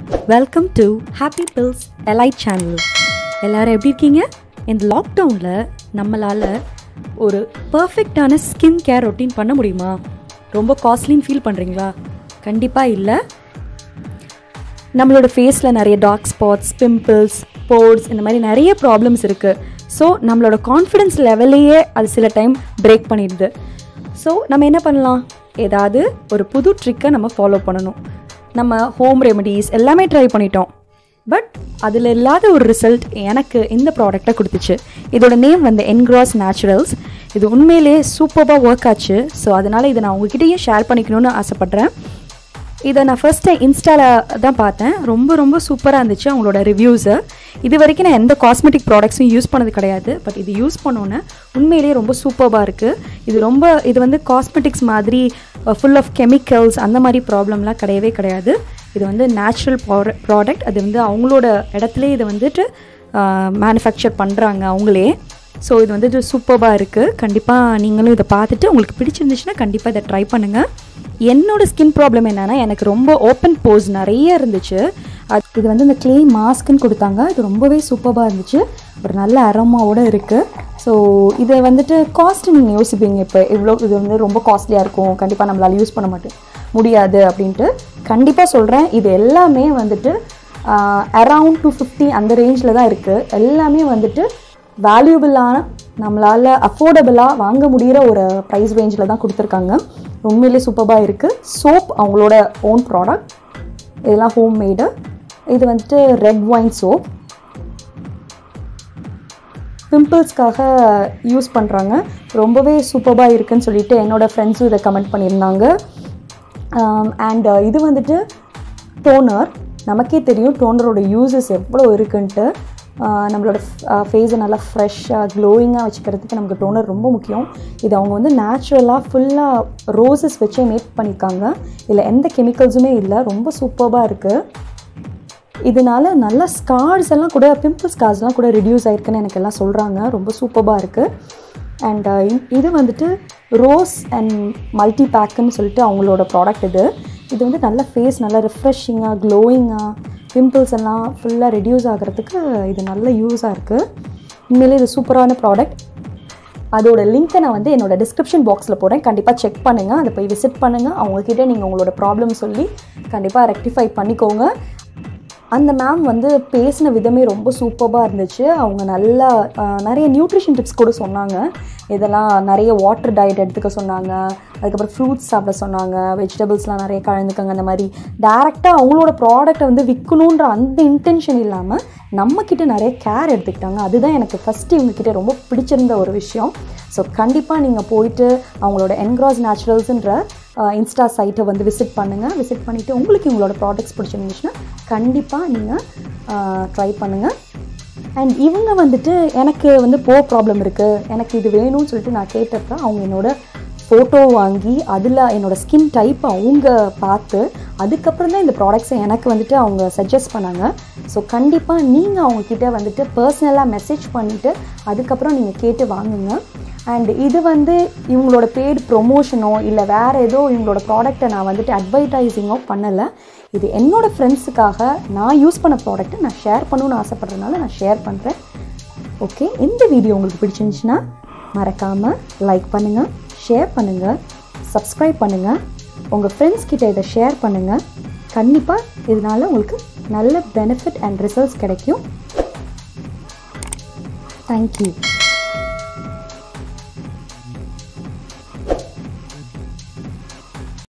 welcome to happy pills elite channel எல்லாரும் எப்படி இருக்கீங்க இந்த லாக்டவுனில் நம்மளால் ஒரு பர்ஃபெக்டான ஸ்கின் கேர் ரொட்டீன் பண்ண முடியுமா ரொம்ப காஸ்ட்லின்னு ஃபீல் பண்ணுறீங்களா கண்டிப்பாக இல்லை நம்மளோட ஃபேஸில் நிறைய டார்க் ஸ்பாட்ஸ் பிம்பிள்ஸ் போர்ஸ் இந்த மாதிரி நிறைய ப்ராப்ளம்ஸ் இருக்குது ஸோ நம்மளோட கான்ஃபிடென்ஸ் லெவலையே அது சில டைம் பிரேக் பண்ணிடுது ஸோ நம்ம என்ன பண்ணலாம் ஏதாவது ஒரு புது ட்ரிக்கை நம்ம ஃபாலோ பண்ணணும் நம்ம ஹோம் ரெமெடிஸ் எல்லாமே ட்ரை பண்ணிட்டோம் பட் அதில் இல்லாத ஒரு ரிசல்ட் எனக்கு இந்த ப்ராடக்டை கொடுத்துச்சு இதோட நேம் வந்து என்க்ராஸ் நேச்சுரல்ஸ் இது உண்மையிலேயே சூப்பராக ஒர்க் ஆச்சு ஸோ அதனால் இதை நான் உங்ககிட்டயும் ஷேர் பண்ணிக்கணும்னு ஆசைப்பட்றேன் இதை நான் ஃபஸ்ட்டு இன்ஸ்டாவில் தான் பார்த்தேன் ரொம்ப ரொம்ப சூப்பராக இருந்துச்சு அவங்களோட ரிவ்யூஸு இது வரைக்கும் நான் எந்த காஸ்மெட்டிக் ப்ராடக்ட்ஸும் யூஸ் பண்ணது கிடையாது பட் இது யூஸ் பண்ணோன்னே உண்மையிலேயே ரொம்ப சூப்பராக இருக்குது இது ரொம்ப இது வந்து காஸ்மெட்டிக்ஸ் மாதிரி ஃபுல் ஆஃப் கெமிக்கல்ஸ் அந்த மாதிரி ப்ராப்ளம்லாம் கிடையவே கிடையாது இது வந்து நேச்சுரல் ப்ராடக்ட் அது வந்து அவங்களோட இடத்துலே இதை வந்துட்டு மேனுஃபேக்சர் பண்ணுறாங்க அவங்களே ஸோ இது வந்துட்டு சூப்பராக இருக்குது கண்டிப்பாக நீங்களும் இதை பார்த்துட்டு உங்களுக்கு பிடிச்சிருந்துச்சுன்னா கண்டிப்பாக இதை ட்ரை பண்ணுங்கள் என்னோட ஸ்கின் ப்ராப்ளம் என்னென்னா எனக்கு ரொம்ப ஓப்பன் போஸ் நிறைய இருந்துச்சு அது இது வந்து இந்த க்ளே மாஸ்க்குன்னு கொடுத்தாங்க இது ரொம்பவே சூப்பராக இருந்துச்சு ஒரு நல்ல அரோமாவோடு இருக்குது ஸோ இதை வந்துட்டு காஸ்ட் நீங்கள் யோசிப்பீங்க இப்போ இவ்வளோ இது வந்து ரொம்ப காஸ்ட்லியாக இருக்கும் கண்டிப்பாக நம்மளால் யூஸ் பண்ண மாட்டேன் முடியாது அப்படின்ட்டு கண்டிப்பாக சொல்கிறேன் இது எல்லாமே வந்துட்டு அரவுண்ட் டூ ஃபிஃப்டி அந்த ரேஞ்சில் தான் இருக்குது எல்லாமே வந்துட்டு வேல்யூபிளான நம்மளால் அஃபோர்டபுளாக வாங்க முடிகிற ஒரு ப்ரைஸ் ரேஞ்சில் தான் கொடுத்துருக்காங்க உண்மையிலே சூப்பராக இருக்குது சோப் அவங்களோட ஓன் ப்ராடக்ட் இதெல்லாம் ஹோம் மேடு இது வந்துட்டு ரெட் ஒயின் சோப் பிம்பிள்ஸ்க்காக யூஸ் பண்ணுறாங்க ரொம்பவே சூப்பராக இருக்குன்னு சொல்லிட்டு என்னோடய ஃப்ரெண்ட்ஸும் இதை கமெண்ட் பண்ணியிருந்தாங்க அண்ட் இது வந்துட்டு டோனர் நமக்கே தெரியும் டோனரோட யூசஸ் எவ்வளோ இருக்குன்ட்டு நம்மளோட ஃபேஸை நல்லா ஃப்ரெஷ்ஷாக க்ளோயிங்காக வச்சுக்கிறதுக்கு நமக்கு டோனர் ரொம்ப முக்கியம் இது அவங்க வந்து நேச்சுரலாக ஃபுல்லாக ரோசஸ் வச்சே மேக் பண்ணியிருக்காங்க இதில் எந்த கெமிக்கல்ஸுமே இல்லை ரொம்ப சூப்பராக இருக்குது இதனால நல்ல ஸ்கார்ஸ் எல்லாம் கூட பிம்பிள் ஸ்கார்ஸ்லாம் கூட ரிடியூஸ் ஆயிருக்குன்னு எனக்கு எல்லாம் சொல்கிறாங்க ரொம்ப சூப்பராக இருக்குது அண்ட் இது வந்துட்டு ரோஸ் அண்ட் மல்டி பேக்குன்னு சொல்லிட்டு அவங்களோட ப்ராடக்ட் இது இது வந்து நல்ல ஃபேஸ் நல்லா ரிஃப்ரெஷிங்காக க்ளோயிங்காக பிம்பிள்ஸ் எல்லாம் ஃபுல்லாக ரெடியூஸ் ஆகிறதுக்கு இது நல்ல யூஸாக இருக்குது உண்மையிலே இது சூப்பரான ப்ராடக்ட் அதோட லிங்க்கை நான் வந்து என்னோட டிஸ்கிரிப்ஷன் பாக்ஸில் போகிறேன் கண்டிப்பாக செக் பண்ணுங்கள் அதை போய் விசிட் பண்ணுங்கள் அவங்கக்கிட்ட நீங்கள் உங்களோட ப்ராப்ளம் சொல்லி கண்டிப்பாக ரெக்டிஃபை பண்ணிக்கோங்க அந்த மேம் வந்து பேசின விதமே ரொம்ப சூப்பராக இருந்துச்சு அவங்க நல்லா நிறைய நியூட்ரிஷன் டிப்ஸ் கூட சொன்னாங்க இதெல்லாம் நிறைய வாட்டர் டயட் எடுத்துக்க சொன்னாங்க அதுக்கப்புறம் ஃப்ரூட்ஸ் சாப்பிட சொன்னாங்க வெஜிடபிள்ஸ்லாம் நிறைய கலந்துக்கங்க அந்த மாதிரி டேரெக்டாக அவங்களோட ப்ராடக்ட்டை வந்து விற்கணுன்ற அந்த இன்டென்ஷன் இல்லாமல் நம்மக்கிட்ட நிறைய கேர் எடுத்துக்கிட்டாங்க அதுதான் எனக்கு ஃபஸ்ட்டு இவங்கக்கிட்ட ரொம்ப பிடிச்சிருந்த ஒரு விஷயம் ஸோ கண்டிப்பாக நீங்கள் போயிட்டு அவங்களோட என்க்ராஸ் நேச்சுரல்ஸுன்ற இன்ஸ்டா சைட்டை வந்து விசிட் பண்ணுங்கள் விசிட் பண்ணிவிட்டு உங்களுக்கு உங்களோட ப்ராடக்ட்ஸ் பிடிச்சிருந்துச்சுன்னா கண்டிப்பாக நீங்கள் ட்ரை பண்ணுங்கள் அண்ட் இவங்க வந்துட்டு எனக்கு வந்து போ ப்ராப்ளம் இருக்குது எனக்கு இது வேணும்னு சொல்லிட்டு நான் கேட்டப்ப அவங்க என்னோட ஃபோட்டோ வாங்கி அதில் என்னோடய ஸ்கின் டைப் அவங்க பார்த்து அதுக்கப்புறம் தான் இந்த ப்ராடக்ட்ஸை எனக்கு வந்துட்டு அவங்க சஜஸ்ட் பண்ணாங்க ஸோ கண்டிப்பாக நீங்கள் அவங்கக்கிட்ட வந்துட்டு பர்சனலாக மெசேஜ் பண்ணிவிட்டு அதுக்கப்புறம் நீங்கள் கேட்டு வாங்குங்க அண்ட் இது வந்து இவங்களோட பெய்டு ப்ரொமோஷனோ இல்லை வேறு ஏதோ இவங்களோட ப்ராடக்டை நான் வந்துட்டு அட்வைடைஸிங்கோ பண்ணலை இது என்னோடய ஃப்ரெண்ட்ஸுக்காக நான் யூஸ் பண்ண ப்ராடக்ட்டை நான் ஷேர் பண்ணணும்னு ஆசைப்பட்றதுனால நான் ஷேர் பண்ணுறேன் ஓகே இந்த வீடியோ உங்களுக்கு பிடிச்சிருந்துச்சுன்னா மறக்காமல் லைக் பண்ணுங்கள் ஷேர் பண்ணுங்கள் சப்ஸ்கிரைப் பண்ணுங்கள் உங்கள் ஃப்ரெண்ட்ஸ் கிட்ட இதை ஷேர் பண்ணுங்கள் கண்டிப்பாக இதனால் உங்களுக்கு நல்ல பெனிஃபிட் அண்ட் ரிசல்ட்ஸ் கிடைக்கும் தேங்க்யூ